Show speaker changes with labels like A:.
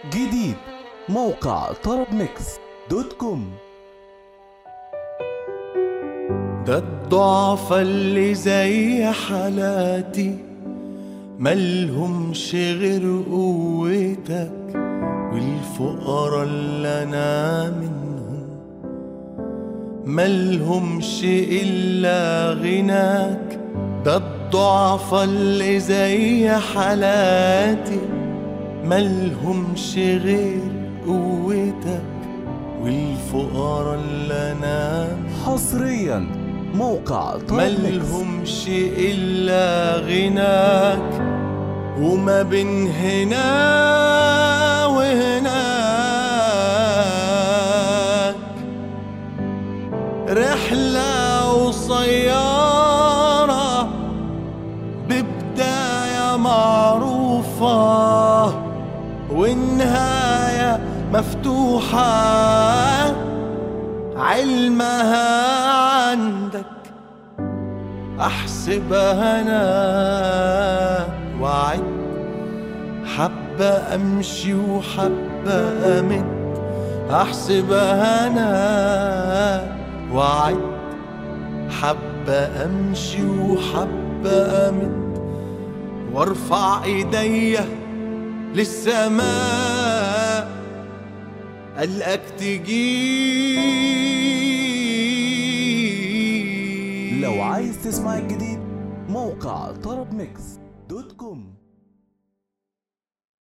A: جديد موقع طرب ميكس دوت كوم
B: ده الضعف اللي زي حالاتي ملهمش غير قوتك والفقراء اللي انا منهم ملهمش الا غناك ده الضعف اللي زي حالاتي ملهمش غير قوتك والفقراء اللي انا
A: حصريا موقع طرب ميكس
B: ملهمش إلا غناك وما بين هنا وهناك رحلة قصيرة ببداية معروفة والنهاية مفتوحة علمها عندك احسبها انا وعد حبة امشي وحبة امد احسبها انا وعد حبة امشي وحبة امد وارفع ايديا للسماء قلقك تجي
A: لو عايز تسمع الجديد موقع طرب ميكس دوت كوم